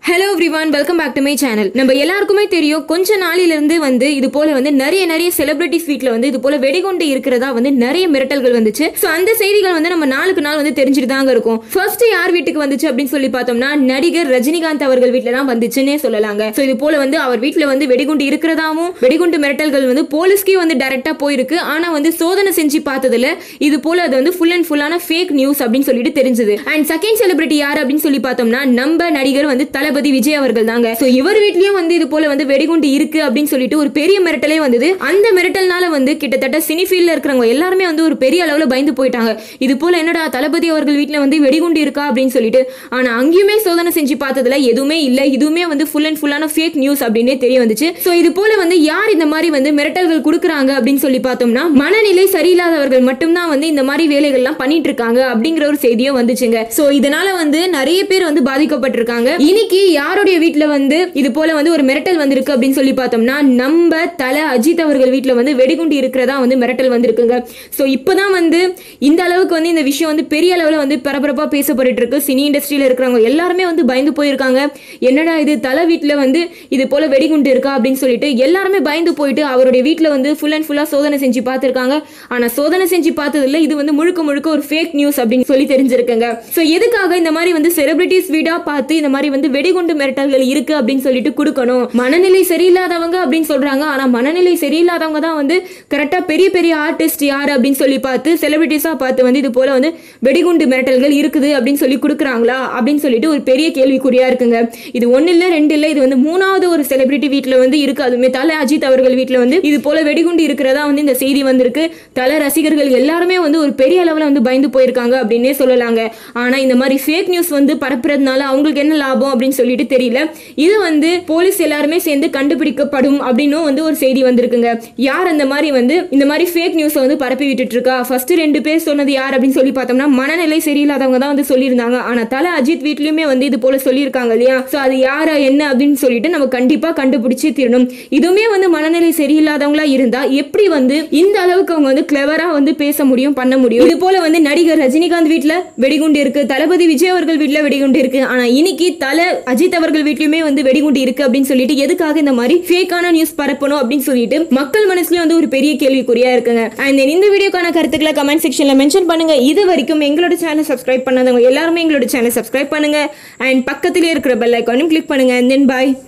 hello everyone welcome back to my channel நம்ம எல்லாருக்குமே தெரியும் கொஞ்ச நாளில இருந்து வந்து இது போல வந்து நிறைய நிறைய செலிபிரிட்டிஸ் வீட்ல வந்து இது போல வெடிகுண்டு இருக்கிறதா வந்து நிறைய மிரட்டல்கள் வந்துச்சு ஸோ அந்த செய்திகள் வந்து நம்ம நாளுக்கு நாள் வந்து தெரிஞ்சுட்டு தாங்க இருக்கும் ஃபர்ஸ்ட் யார் வீட்டுக்கு வந்துச்சு அப்படின்னு சொல்லி பார்த்தோம்னா நடிகர் ரஜினிகாந்த் அவர்கள் வீட்ல தான் வந்துச்சுன்னே சொல்லலாங்க ஸோ இது போல வந்து அவர் வீட்ல வந்து வெடிகுண்டு இருக்கிறதாவும் வெடிகுண்டு மிரட்டல்கள் வந்து போலீஸ்க்கே வந்து டைரக்டா போயிருக்கு ஆனா வந்து சோதனை செஞ்சு பார்த்ததுல இது போல அது வந்து ஃபுல் அண்ட் ஃபுல்லான ஃபேக் நியூஸ் அப்படின்னு சொல்லிட்டு தெரிஞ்சது அண்ட் செகண்ட் செலிபிரிட்டி யார் அப்படின்னு சொல்லி பார்த்தோம்னா நம்ம நடிகர் வந்து தளபதி விஜய் அவர்கள் தாங்க ஸோ இவர் வீட்லயும் வந்து இது போல வந்து வெடிகுண்டு இருக்கு அப்படின்னு சொல்லிட்டு ஒரு பெரிய மிரட்டலே வந்தது அந்த மிரட்டல்னால வந்து கிட்டத்தட்ட சினி ஃபீல்ட்ல இருக்கிறவங்க எல்லாருமே வந்து ஒரு பெரிய அளவுல பயந்து போயிட்டாங்க இது போல என்னடா தளபதி அவர்கள் வீட்ல வந்து வெடிகுண்டு இருக்கா அப்படின்னு சொல்லிட்டு ஆனா அங்கேயுமே சோதனை செஞ்சு பார்த்ததுல எதுவுமே இல்ல இதுவுமே வந்து ஃபுல் அண்ட் ஃபுல்லான ஃபேக் நியூஸ் அப்படின்னே தெரிய வந்துச்சு ஸோ இது போல வந்து யார் இந்த மாதிரி வந்து மிரட்டல்கள் கொடுக்குறாங்க அப்படின்னு சொல்லி பார்த்தோம்னா மனநிலை சரியில்லாதவர்கள் மட்டும்தான் வந்து இந்த மாதிரி வேலைகள்லாம் பண்ணிட்டு இருக்காங்க அப்படிங்கிற ஒரு செய்தியும் வந்துச்சுங்க ஸோ இதனால வந்து நிறைய பேர் வந்து பாதிக்கப்பட்டிருக்காங்க இன்னைக்கு யாருடைய வீட்ல வந்து இது போல வந்து ஒரு மிரட்டல் வந்திருக்கு அப்படின்னு சொல்லி பார்த்தோம்னா நம்ம தல அஜித் அவர்கள் வீட்ல வந்து வெடிகுண்டு இருக்கிறதா வந்து மிரட்டல் வந்திருக்குங்க ஸோ இப்போதான் வந்து இந்த அளவுக்கு வந்து இந்த விஷயம் வந்து பெரிய அளவில் வந்து பரபரப்பா பேசப்பட்டு இருக்கு சினி இண்டஸ்ட்ரியில இருக்கிறவங்க எல்லாருமே வந்து பயந்து போயிருக்காங்க என்னடா இது தலை வீட்ல வந்து இது போல வெடிகுண்டு இருக்கா அப்படின்னு சொல்லிட்டு எல்லாருமே பயந்து போயிட்டு அவருடைய வீட்ல வந்து ஃபுல் அண்ட் ஃபுல்லா சோதனை செஞ்சு பார்த்திருக்காங்க ஆனா சோதனை செஞ்சு பார்த்ததுல இது வந்து முழுக்க முழுக்க ஒரு ஃபேக் நியூஸ் அப்படின்னு சொல்லி தெரிஞ்சிருக்குங்க ஸோ எதுக்காக இந்த மாதிரி வந்து செலிபிரிட்டிஸ் வீடா பார்த்து இந்த மாதிரி வந்து வெடிகுண்டு மிரட்டல்கள் இருக்கு அப்படின்னு சொல்லிட்டு கொடுக்கணும் மனநிலை சரியில்லாதவங்க அப்படின்னு சொல்றாங்க ஆனா மனநிலை சரியில்லாதவங்க தான் வந்து கரெக்டா பெரிய பெரிய ஆர்டிஸ்ட் யார் அப்படின்னு சொல்லி பார்த்து செலிபிரிட்டிஸா பார்த்து வந்து இது போல வந்து வெடிகுண்டு மிரட்டல்கள் இருக்குது அப்படின்னு சொல்லி கொடுக்குறாங்களா அப்படின்னு சொல்லிட்டு ஒரு பெரிய கேள்விக்குறியா இருக்குங்க இது ஒன்னு இல்ல ரெண்டு இல்ல இது வந்து மூணாவது ஒரு செலிபிரிட்டி வீட்ல வந்து இருக்கு அதுவுமே தலை அஜித் அவர்கள் வீட்ல வந்து இது போல வெடிகுண்டு இருக்கிறதா வந்து இந்த செய்தி வந்திருக்கு தலை ரசிகர்கள் எல்லாருமே வந்து ஒரு பெரிய அளவுல வந்து பயந்து போயிருக்காங்க அப்படின்னே சொல்லலாங்க ஆனா இந்த மாதிரி ஃபேக் நியூஸ் வந்து பரப்புறதுனால அவங்களுக்கு என்ன லாபம் அப்படின்னு சொல்லிட்டு தெரியல இது வந்து போலீஸ் எல்லாருமே சேர்ந்து கண்டுபிடிக்கப்படும் அப்படின்னும் வந்து ஒரு செய்தி வந்திருக்குங்க யார் அந்த மாதிரி வந்து இந்த மாதிரி ஃபேக் நியூஸை வந்து பரப்பி விட்டுட்டு இருக்கா ஃபர்ஸ்ட் ரெண்டு பேர் சொன்னது யார் அப்படின்னு சொல்லி பார்த்தோம்னா மனநிலை சரியில்லாதவங்க தான் வந்து சொல்லியிருந்தாங்க ஆனா தலை அஜித் வீட்லயுமே வந்து இது போல சொல்லியிருக்காங்க இல்லையா ஸோ அது யாரா என்ன அப்படின்னு சொல்லிட்டு நம்ம கண்டிப்பா கண்டுபிடிச்சே தீரணும் இதுவுமே வந்து மனநிலை சரியில்லாதவங்களா இருந்தா எப்படி வந்து இந்த அளவுக்கு அவங்க வந்து கிளவரா வந்து பேச முடியும் பண்ண முடியும் இது போல வந்து நடிகர் ரஜினிகாந்த் வீட்ல வெடிகுண்டு இருக்கு தளபதி விஜய் அவர்கள் வீட்ல வெடிகுண்டு இருக்கு ஆனா இன்னைக்கு தலை அஜித் அவர்கள் வீட்லயுமே வந்து வெடிகுண்டு இருக்கு அப்படின்னு சொல்லிட்டு எதுக்காக இந்த மாதிரி ஃபேக்கான நியூஸ் பரப்பணும் அப்படின்னு சொல்லிட்டு மக்கள் மனசுலயும் வந்து ஒரு பெரிய கேள்விக்குறியா இருக்குங்க அண்ட் இந்த வீடியோக்கான கருத்துக்களை கமெண்ட் செக்ஷன்ல மென்ஷன் பண்ணுங்க இது வரைக்கும் எங்களோட சேனல் சப்ஸ்கிரைப் பண்ணாதவங்க எல்லாருமே எங்களோட சேனல் சப்ஸ்கிரைப் பண்ணுங்க அண்ட் பக்கத்திலே இருக்கிற பெல் ஐக்கானும் கிளிக் பண்ணுங்க தென் பாய்